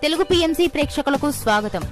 Telugu PMC ప్రేక్షకులకు స్వాగతం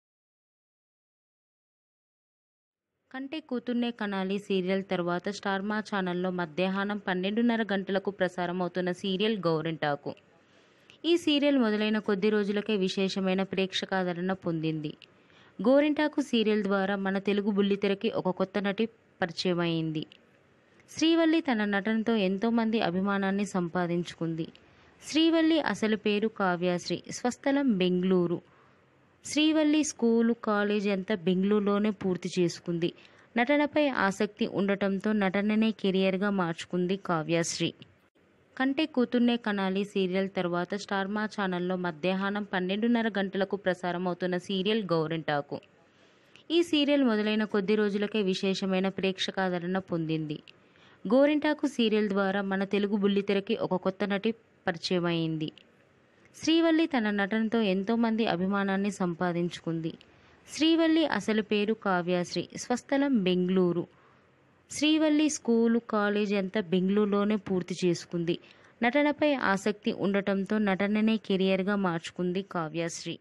కంటే కూతుర్నే కనాలి సీరియల్ తర్వాత స్టార్ మా ఛానల్లో మధ్యాహ్నం పన్నెండున్నర గంటలకు ప్రసారం అవుతున్న సీరియల్ గౌరింటాకు ఈ సీరియల్ మొదలైన కొద్ది రోజులకే విశేషమైన ప్రేక్షకాదరణ పొందింది గోరింటాకు సీరియల్ ద్వారా మన తెలుగు బుల్లితెరకి ఒక కొత్త నటి పరిచయం అయింది శ్రీవల్లి తన నటనతో ఎంతోమంది అభిమానాన్ని సంపాదించుకుంది శ్రీవల్లి అసలు పేరు కావ్యశ్రీ స్వస్థలం బెంగళూరు శ్రీవల్లి స్కూలు కాలేజ్ అంతా బెంగళూరులోనే పూర్తి చేసుకుంది నటనపై ఆసక్తి ఉండటంతో నటననే కెరియర్గా మార్చుకుంది కావ్యశ్రీ కంటే కూతుర్నే కనాలి సీరియల్ తర్వాత స్టార్ మా ఛానల్లో మధ్యాహ్నం పన్నెండున్నర గంటలకు ప్రసారం అవుతున్న సీరియల్ గౌరింటాకు ఈ సీరియల్ మొదలైన కొద్ది రోజులకే విశేషమైన ప్రేక్షకాదరణ పొందింది గోరింటాకు సీరియల్ ద్వారా మన తెలుగు బుల్లితెరకి ఒక కొత్త నటి పరిచయం అయింది శ్రీవల్లి తన నటనతో ఎంతోమంది అభిమానాన్ని సంపాదించుకుంది శ్రీవల్లి అసలు పేరు కావ్యశ్రీ స్వస్థలం బెంగళూరు శ్రీవల్లి స్కూలు కాలేజ్ అంతా బెంగళూరులోనే పూర్తి చేసుకుంది నటనపై ఆసక్తి ఉండటంతో నటననే కెరియర్గా మార్చుకుంది కావ్యశ్రీ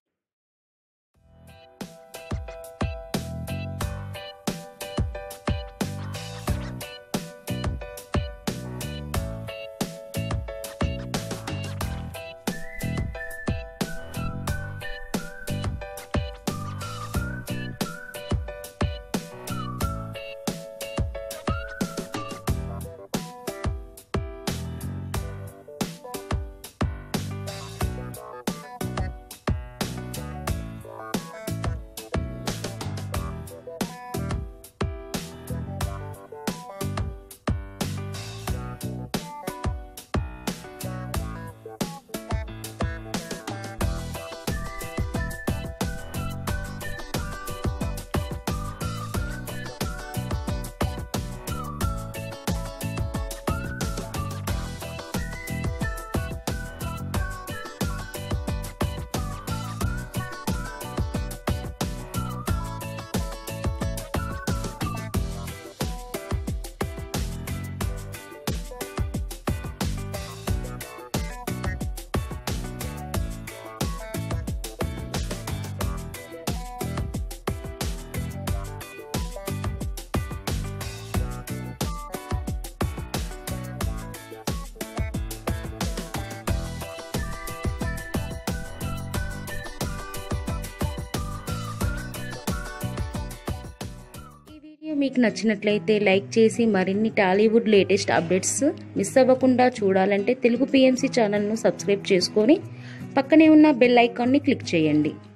ఈ వీడియో మీకు నచ్చినట్లయితే లైక్ చేసి మరిన్ని టాలీవుడ్ లేటెస్ట్ అప్డేట్స్ మిస్ అవ్వకుండా చూడాలంటే తెలుగు పిఎంసి ఛానల్ను సబ్స్క్రైబ్ చేసుకొని పక్కనే ఉన్న బెల్ ఐకాన్ని క్లిక్ చేయండి